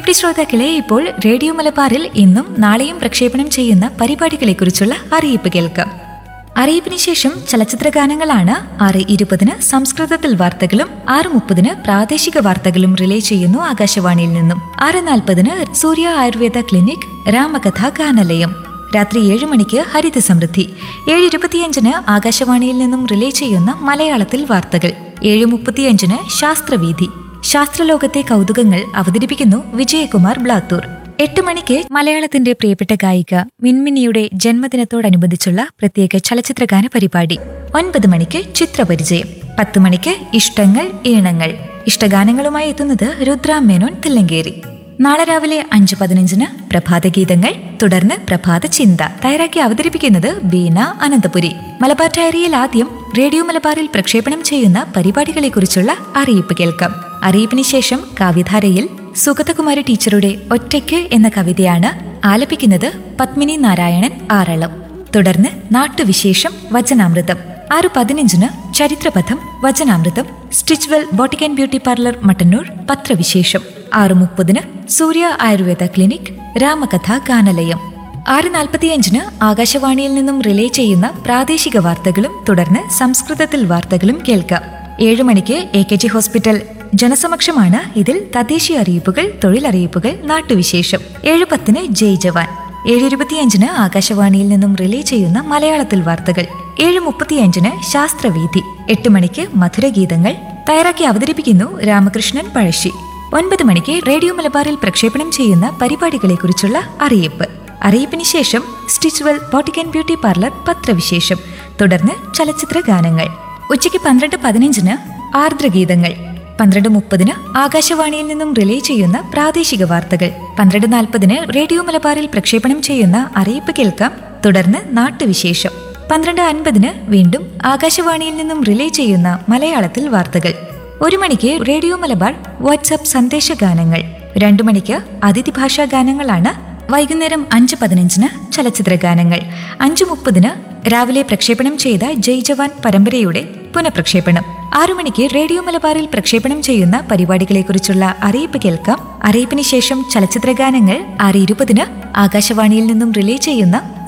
പ്രിയ ശ്രോതാക്കളെ ഇപ്പോൾ റേഡിയോ മലബാറിൽ ഇന്നും നാളെയും പ്രക്ഷേപണം ചെയ്യുന്ന പരിപാടികളെക്കുറിച്ചുള്ള അറിയിപ്പ് കേൾക്കാം അറിയിപ്പിന് ശേഷം ചലച്ചിത്ര ഗാനങ്ങളാണ് ആറ് ഇരുപതിന് സംസ്കൃതത്തിൽ വാർത്തകളും ആറ് മുപ്പതിന് പ്രാദേശിക വാർത്തകളും റിലേ ചെയ്യുന്നു ആകാശവാണിയിൽ നിന്നും ആറ് നാൽപ്പതിന് സൂര്യ ആയുർവേദ ക്ലിനിക് രാമകഥ ഗാനലയം രാത്രി ഏഴ് മണിക്ക് ഹരിത സമൃദ്ധി ഏഴ് ഇരുപത്തിയഞ്ചിന് ആകാശവാണിയിൽ നിന്നും റിലേ ചെയ്യുന്ന മലയാളത്തിൽ വാർത്തകൾ ഏഴ് മുപ്പത്തിയഞ്ചിന് ശാസ്ത്രവീഥി ശാസ്ത്രലോകത്തെ കൗതുകങ്ങൾ അവതരിപ്പിക്കുന്നു വിജയകുമാർ ബ്ലാത്തൂർ എട്ട് മണിക്ക് മലയാളത്തിന്റെ പ്രിയപ്പെട്ട ഗായിക മിൻമിനിയുടെ ജന്മദിനത്തോടനുബന്ധിച്ചുള്ള പ്രത്യേക ചലച്ചിത്രഗാന പരിപാടി ഒൻപത് മണിക്ക് ചിത്രപരിചയം പത്ത് മണിക്ക് ഇഷ്ടങ്ങൾ ഈണങ്ങൾ ഇഷ്ടഗാനങ്ങളുമായി എത്തുന്നത് രുദ്രാം മേനോൻ തില്ലങ്കേരി നാളെ രാവിലെ അഞ്ച് പതിനഞ്ചിന് പ്രഭാതഗീതങ്ങൾ തുടർന്ന് പ്രഭാത ചിന്ത തയ്യാറാക്കി അവതരിപ്പിക്കുന്നത് ബീന അനന്തപുരി മലബാർ ഡയറിയിൽ ആദ്യം റേഡിയോ മലബാറിൽ പ്രക്ഷേപണം ചെയ്യുന്ന പരിപാടികളെക്കുറിച്ചുള്ള അറിയിപ്പ് കേൾക്കാം അറിയിപ്പിന് ശേഷം കാവ്യധാരയിൽ സുഗതകുമാരി ടീച്ചറുടെ ഒറ്റയ്ക്ക് എന്ന കവിതയാണ് ആലപിക്കുന്നത് പത്മിനി നാരായണൻ ആറളം തുടർന്ന് നാട്ടുവിശേഷം വചനാമൃതം ആറ് പതിനഞ്ചിന് ചരിത്രപഥം വചനാമൃതം Stitchwell boutique and beauty parlour Mattannur പത്രവിശേഷം ആറ് മുപ്പതിന് സൂര്യ ആയുർവേദ ക്ലിനിക് രാമകഥ ഗാനലയം ആറ് നാൽപ്പത്തിയഞ്ചിന് ആകാശവാണിയിൽ നിന്നും റിലേ ചെയ്യുന്ന പ്രാദേശിക വാർത്തകളും തുടർന്ന് സംസ്കൃതത്തിൽ വാർത്തകളും കേൾക്കാം ഏഴ് മണിക്ക് എ കെ ജി ഹോസ്പിറ്റൽ ജനസമക്ഷമാണ് ഇതിൽ തദ്ദേശീയ അറിയിപ്പുകൾ തൊഴിലറിയിപ്പുകൾ നാട്ടുവിശേഷം ഏഴ് പത്തിന് ജയ് ജവാൻ ഏഴ് ഇരുപത്തിയഞ്ചിന് ആകാശവാണിയിൽ നിന്നും റിലേ ചെയ്യുന്ന മലയാളത്തിൽ വാർത്തകൾ ഏഴ് മുപ്പത്തിയഞ്ചിന് ശാസ്ത്രവീഥി എട്ട് മണിക്ക് മധുരഗീതങ്ങൾ തയ്യാറാക്കി അവതരിപ്പിക്കുന്നു രാമകൃഷ്ണൻ പഴശ്ശി ഒൻപത് മണിക്ക് റേഡിയോ മലബാറിൽ പ്രക്ഷേപണം ചെയ്യുന്ന പരിപാടികളെക്കുറിച്ചുള്ള അറിയിപ്പ് അറിയിപ്പിന് ശേഷം Stitchwell boutique and beauty parlour പത്രവിശേഷം തുടർന്ന് ചലച്ചിത്ര ഗാനങ്ങൾ ഉച്ചയ്ക്ക് പന്ത്രണ്ട് പതിനഞ്ചിന് ആർദ്രഗീതങ്ങൾ പന്ത്രണ്ട് മുപ്പതിന് ആകാശവാണിയിൽ നിന്നും റിലേ ചെയ്യുന്ന പ്രാദേശിക വാർത്തകൾ പന്ത്രണ്ട് നാൽപ്പതിന് റേഡിയോ മലബാറിൽ പ്രക്ഷേപണം ചെയ്യുന്ന അറിയിപ്പ് കേൾക്കാം തുടർന്ന് നാട്ടുവിശേഷം പന്ത്രണ്ട് അൻപതിന് വീണ്ടും ആകാശവാണിയിൽ നിന്നും റിലേ ചെയ്യുന്ന മലയാളത്തിൽ വാർത്തകൾ ഒരു മണിക്ക് റേഡിയോ മലബാർ വാട്സ്ആപ്പ് സന്ദേശ ഗാനങ്ങൾ രണ്ടു മണിക്ക് അതിഥി ഭാഷാ ഗാനങ്ങളാണ് വൈകുന്നേരം അഞ്ച് പതിനഞ്ചിന് ചലച്ചിത്ര ഗാനങ്ങൾ അഞ്ച് മുപ്പതിന് രാവിലെ പ്രക്ഷേപണം ചെയ്ത ജയ് ജവാൻ പരമ്പരയുടെ പുനഃപ്രക്ഷേപണം ആറു മണിക്ക് റേഡിയോ മലബാറിൽ പ്രക്ഷേപണം ചെയ്യുന്ന പരിപാടികളെക്കുറിച്ചുള്ള അറിയിപ്പ് കേൾക്കാം അറിയിപ്പിന് ശേഷം ചലച്ചിത്ര ഗാനങ്ങൾ ആറ് ഇരുപതിന് ആകാശവാണിയിൽ നിന്നും റിലേ ചെയ്യുന്ന